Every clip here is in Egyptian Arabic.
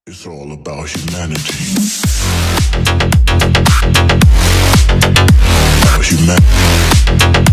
It's all about humanity. About humanity.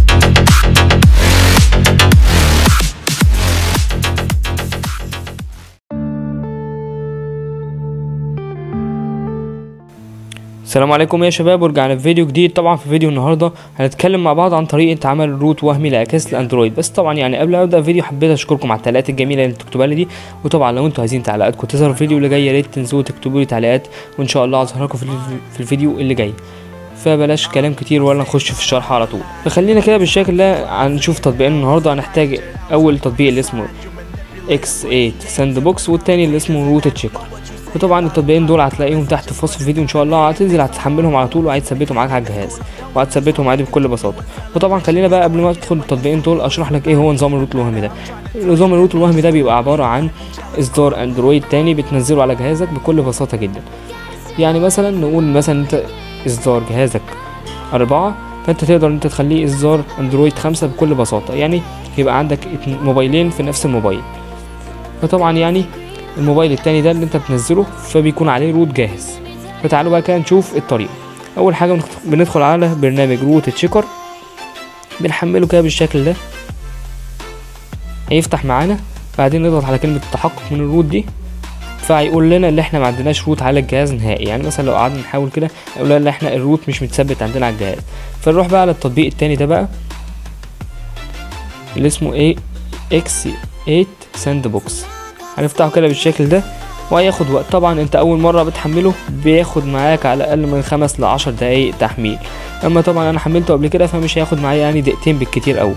السلام عليكم يا شباب ورجعنا في فيديو جديد طبعا في فيديو النهارده هنتكلم مع بعض عن طريقه عمل روت وهمي لاكاس الاندرويد بس طبعا يعني قبل ما ابدا الفيديو حبيت اشكركم على التعليقات الجميله اللي تكتبها لي دي وطبعا لو انتوا عايزين تعليقاتكم تظهر في الفيديو اللي جاي يا ريت تنسوا تكتبوا لي تعليقات وان شاء الله هظهر لكم في الفيديو- في الفيديو اللي جاي فبلاش كلام كتير ولا نخش في الشرح على طول فخلينا كده بالشكل ده هنشوف تطبيقين النهارده هنحتاج اول تطبيق اللي اسمه X8 ساند بوكس والتاني اللي اسمه روت تشيكر وطبعا التطبيقين دول هتلاقيهم تحت في وصف الفيديو ان شاء الله هتنزل هتحملهم على طول وهتثبتهم معاك على الجهاز وهتثبتهم عادي بكل بساطه وطبعا خلينا بقى قبل ما ادخل التطبيقين دول اشرح لك ايه هو نظام الروت الوهمي ده نظام الروت الوهمي ده بيبقى عباره عن اصدار اندرويد تاني بتنزله على جهازك بكل بساطه جدا يعني مثلا نقول مثلا انت اصدار جهازك أربعة فانت تقدر انت تخليه اصدار اندرويد خمسة بكل بساطة يعني يبقى عندك اتن- موبايلين في نفس الموبايل فطبعا يعني الموبايل التاني ده اللي انت بتنزله فبيكون عليه روت جاهز فتعالوا بقى كده نشوف الطريقة اول حاجة بندخ- بندخل على برنامج روت تشيكر بنحمله كده بالشكل ده هيفتح معانا بعدين نضغط على كلمة التحقق من الروت دي فهيقول لنا ان احنا ما عندناش روت على الجهاز نهائي يعني مثلا لو قعدنا نحاول كده يقول لنا ان احنا الروت مش متثبت عندنا على الجهاز فنروح بقى على التطبيق التاني ده بقى اللي اسمه ايه اكس 8 ساند بوكس هنفتحه كده بالشكل ده وهياخد وقت طبعا انت اول مره بتحمله بياخد معاك على الاقل من خمس لعشر دقايق تحميل اما طبعا انا حملته قبل كده فمش هياخد معايا يعني دقيقتين بالكتير قوي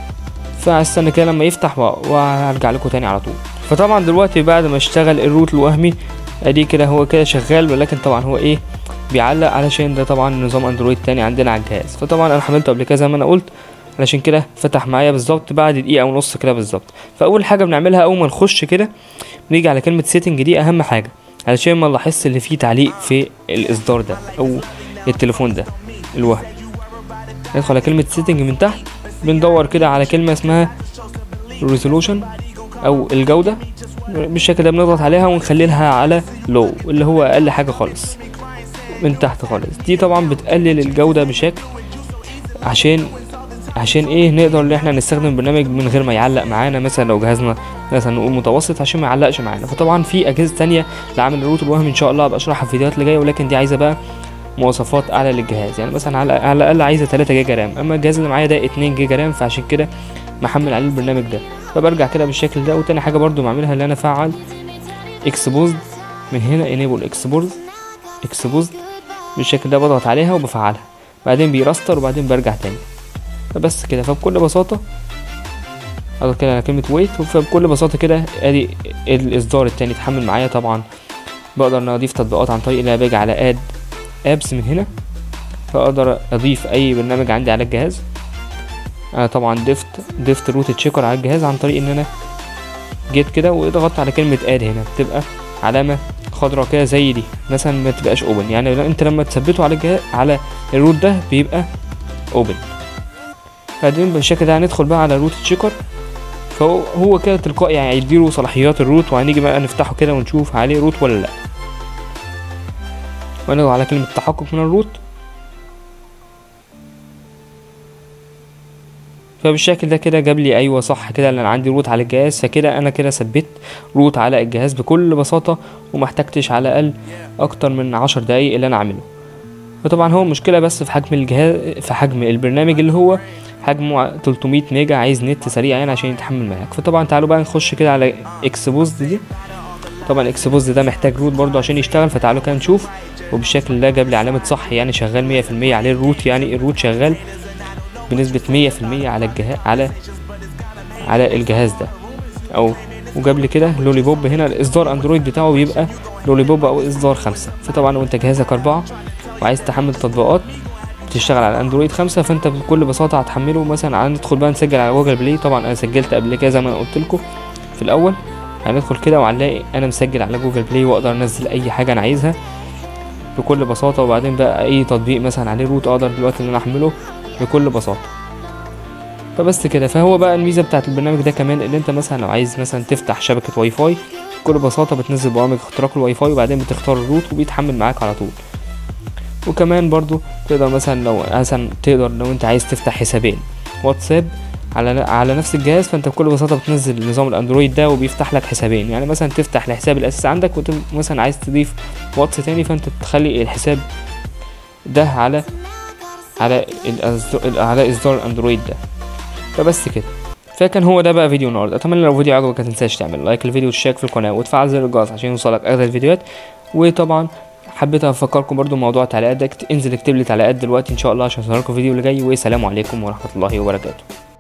فهستنى كده لما يفتح و- وهرجع لكم تاني على طول فطبعا دلوقتي بعد ما اشتغل الروت الوهمي ادي كده هو كده شغال ولكن طبعا هو ايه بيعلق علشان ده طبعا نظام اندرويد تاني عندنا على الجهاز فطبعا انا حملته قبل كده زي ما انا قلت علشان كده فتح معايا بالظبط بعد دقيقه ونص كده بالظبط فاول حاجه بنعملها اول ما نخش كده نيجي على كلمه سيتنج دي اهم حاجه علشان ما نلاحظش اللي فيه تعليق في الاصدار ده او التليفون ده الوهم ندخل على كلمه سيتنج من تحت بندور كده على كلمه اسمها ريزولوشن او الجوده بالشكل ده بنضغط عليها ونخلي لها على لو اللي هو اقل حاجه خالص من تحت خالص دي طبعا بتقلل الجوده بشكل عشان عشان ايه نقدر ان احنا نستخدم البرنامج من غير ما يعلق معانا مثلا لو جهازنا مثلا نقول متوسط عشان ما يعلقش معانا فطبعا في اجهزه تانية لعمل الروت الوهمي ان شاء الله هبقى اشرحها في الفيديوهات اللي جايه ولكن دي عايزه بقى مواصفات اعلى للجهاز يعني مثلا على على الاقل عايزه 3 جيجا رام اما الجهاز اللي معايا ده 2 جيجا رام فعشان كده محمل عليه البرنامج ده فبرجع كده بالشكل ده وتاني حاجه برضو بعملها اللي انا افعل اكسبوزد من هنا انيبل اكسبورد اكسبوزد بالشكل ده بضغط عليها وبفعلها بعدين بيرستر وبعدين برجع تاني فبس كده فبكل بساطة اضغط كده على كلمة ويت فبكل بساطة كده ادي الاصدار التاني اتحمل معايا طبعا بقدر ان اضيف تطبيقات عن طريق ان انا باجي على اد ابس من هنا فاقدر اضيف اي برنامج عندي على الجهاز انا طبعا ضفت ضفت روت تشيكر على الجهاز عن طريق ان انا جيت كده وضغطت على كلمة اد هنا بتبقى علامة خضراء كده زي دي مثلا ما تبقاش اوبن يعني لو انت لما تثبته على الجهاز على الروت ده بيبقى اوبن بعدين بالشكل ده هندخل بقى على روت تشيكر فهو هو كده تلقائي يعني هيديله صلاحيات الروت وهنيجي بقى نفتحه كده ونشوف عليه روت ولا لا ونضغط على كلمة تحقق من الروت فبالشكل ده كده جاب لي ايوه صح كده اللي انا عندي روت على الجهاز فكده انا كده ثبت روت على الجهاز بكل بساطه ومحتاجتش على الاقل اكتر من عشر دقايق اللي انا اعمله فطبعا هو مشكله بس في حجم الجهاز في حجم البرنامج اللي هو حجمه 300 ميجا عايز نت سريع يعني عشان يتحمل معاك فطبعا تعالوا بقى نخش كده على اكسبوزد دي طبعا اكسبوزد ده محتاج روت برضو عشان يشتغل فتعالوا كده نشوف وبالشكل ده جاب لي علامه صح يعني شغال 100% عليه الروت يعني الروت شغال بنسبة 100% على الجهاز على على الجهاز ده او وجاب لي كده لولي بوب هنا الاصدار اندرويد بتاعه بيبقى لولي بوب او اصدار خمسة فطبعا لو انت جهازك اربعة وعايز تحمل تطبيقات بتشتغل على اندرويد خمسة فانت بكل بساطة هتحمله مثلا هندخل بقى نسجل على جوجل بلاي طبعا انا سجلت قبل كده زي ما انا قلت لكم في الاول هندخل كده وهنلاقي انا مسجل على جوجل بلاي واقدر انزل اي حاجة انا عايزها بكل بساطة وبعدين بقى اي تطبيق مثلا عليه روت اقدر دلوقتي ان انا احمله بكل بساطة فبس كده فهو بقى الميزه بتاعت البرنامج ده كمان ان انت مثلا لو عايز مثلا تفتح شبكه واي فاي بكل بساطه بتنزل برامج اختراق الواي فاي وبعدين بتختار الروت وبيتحمل معاك على طول وكمان برضو تقدر مثلا لو مثلا تقدر لو انت عايز تفتح حسابين واتساب على على نفس الجهاز فانت بكل بساطه بتنزل نظام الاندرويد ده وبيفتح لك حسابين يعني مثلا تفتح الحساب الاساسي عندك ومثلا عايز تضيف واتس تاني فانت تخلي الحساب ده على على الأصدار- على اصدار الاندرويد ده فبس كده فكان هو ده بقى فيديو النهارده اتمنى لو الفيديو عجبك ما تنساش تعمل لايك للفيديو وتشترك في القناه وتفعل زر الجرس عشان يوصلك اجدد الفيديوهات وطبعا حبيت افكركم برضو موضوع التعليقات ده اكت- انزل اكتب لي تعليقات دلوقتي ان شاء الله عشان اظهر لكم الفيديو اللي جاي والسلام عليكم ورحمه الله وبركاته